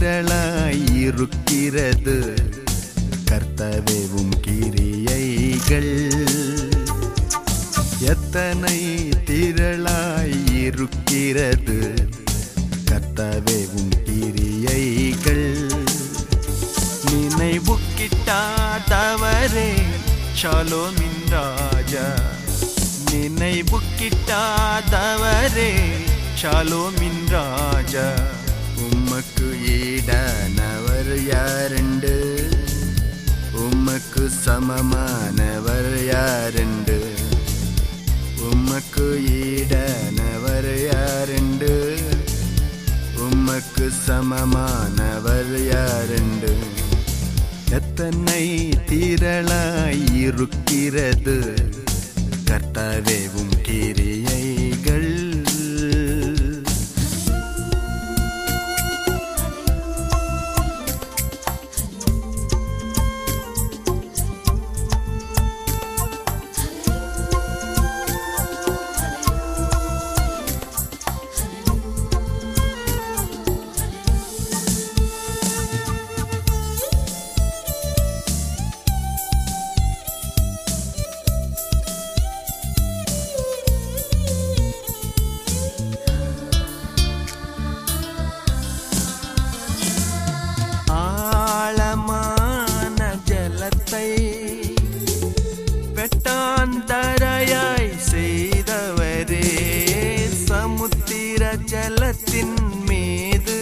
திரளாயிருக்கிறது கர்த்தவேவும் கிரியைகள் எத்தனை திரளாயிருக்கிறது கர்த்தவேவும் கிரியைகள் நினைவு கிட்டாதவரே ஷாலோமின் ராஜா நினைவு கிட்டாதவரே ஷாலோமின் ராஜா உமக்கு ஈடானவர் யாருண்டு உமக்கு சமமானவர் யாருண்டு உமக்கு ஈடானவர் யாருண்டு உமக்கு சமமானவர் யாருண்டு எத்தனை திரளாயிருக்கிறது கர்த்தாவேவும் கிரியைகள் ஆழமான ஜலத்தை வெட்டாந்தரையாய் செய்தவரே சமுத்திர ஜலத்தின் மீது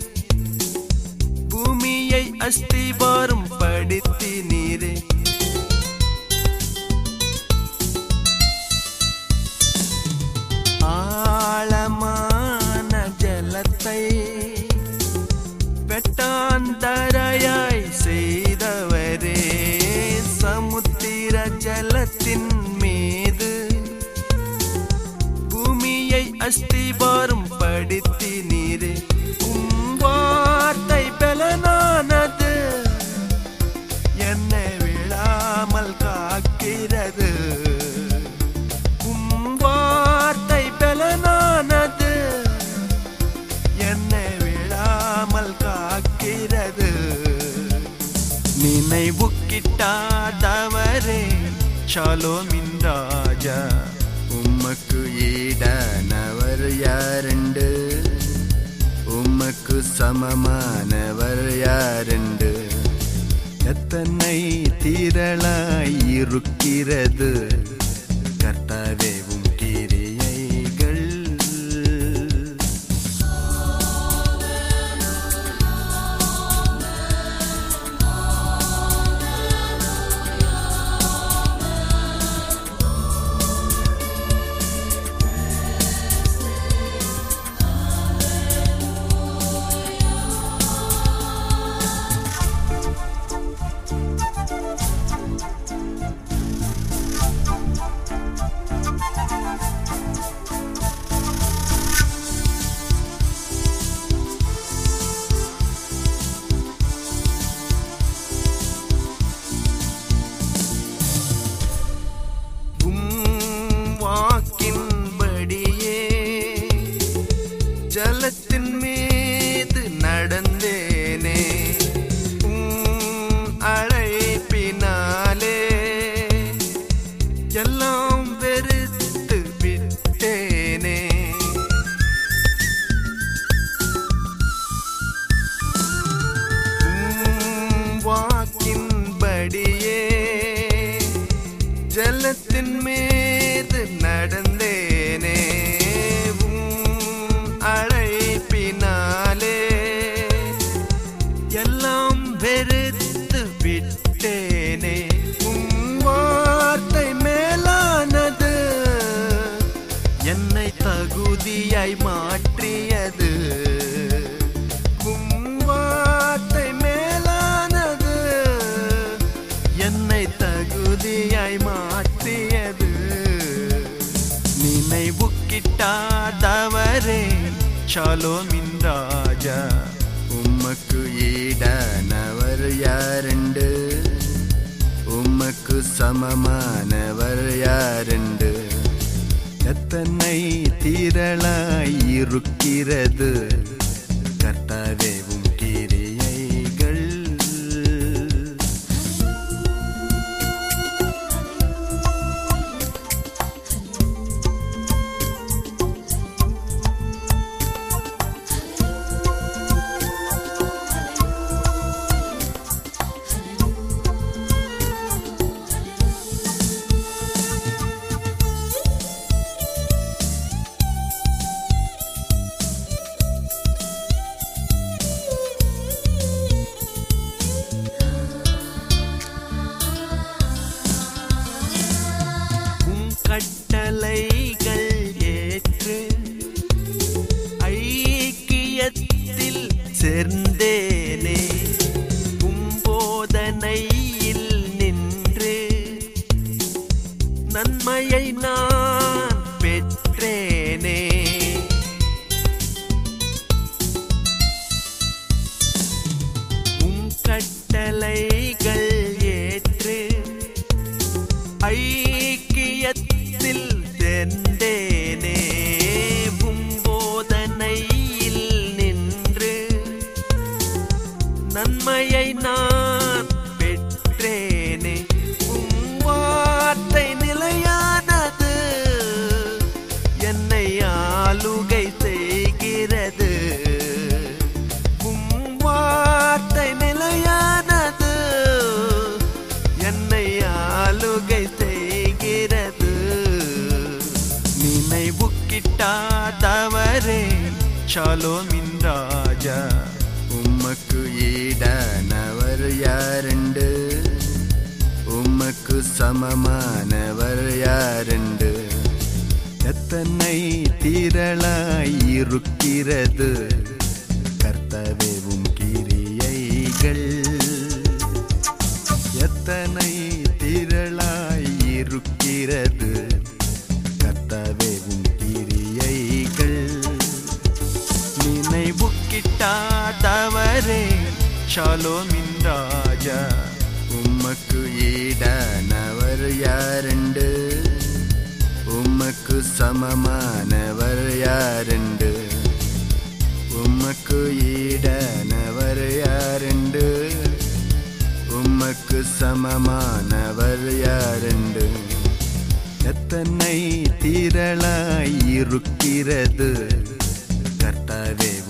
பூமியை அஸ்திபாரம் படுத்தினீரே ஆழமான ஜலத்தை வெட்டாந்தரையாய் செய்தவரே சமுத்திர ஜலத்தின் மீது பூமியை அஸ்திபாரம் படுத்தினீரே உம் வார்த்தை பலனானது என்னை விழாமல் காக்கிறது உம் வார்த்தை பலனானது என்னை விழாமல் காக்கிறது நினைவு கிட்டாதவரே ஷாலோமின் ராஜா உமக்கு ஈடானவர் யாருண்டு உமக்கு சமமானவர் யாருண்டு எத்தனை திரளாயிருக்கிறது கர்த்தாவேவும் கிரியைகள் உம் வாக்கின்படியே ஜலத்தின் மீது நடந்தேனே உம் அழைப்பினாலே எல்லாம் வெறுத்து விட்டேனே உம் வாக்கின்படியே ஜலத்தின் மீது நடந்தேனே உம் அழைப்பினாலே எல்லாம் வெறுத்து விட்டேனே உம் வார்த்தை மேலானது என்னை தகுதியாய் மாற்றியது உம் வார்த்தை மேலானது என்னை தகுதியாய் மாற்றியது நினைவு கிட்டாதவரே ஷாலோமின் ராஜா உமக்கு ஈடானவர் யாருண்டு உமக்கு சமமானவர் யாருண்டு எத்தனை திரளாயிருக்கிறது கர்த்தாவேவும் கீரே நின்று நன்மையை நான் பெற்றேனே உம் கட்டளைகள் ஏற்று ஐக்கியத்தில் சென்றேனே உம் போதனையில் நின்று நன்மையை நான் பெற்றேனே உம் வார்த்தை நிலையானது என்னை ஆளுகை செய்கிறது உம் வார்த்தை நிலையானது என்னை ஆளுகை செய்கிறது நினைவு கிட்டாதவரே ஷாலோமின் ராஜா உமக்கு ஈடானவர் யாருண்டு உமக்கு சமமானவர் யாருண்டு எத்தனை திரளாய் இருக்கிறது கர்த்தவே உம் கிரியைகள் எத்தனை திரளாய் இருக்கிறது கர்த்தவே உம் கிரியைகள் நினைவு கிட்டாதவரே ஷாலோமின் ராஜா உமக்கு ஈடானவர் யாருண்டு உமக்கு சமமானவர் யாருண்டு உமக்கு ஈடானவர் யாருண்டு உமக்கு சமமானவர் யாருண்டு எத்தனை திரளாய் இருக்கிறது கர்த்தாவே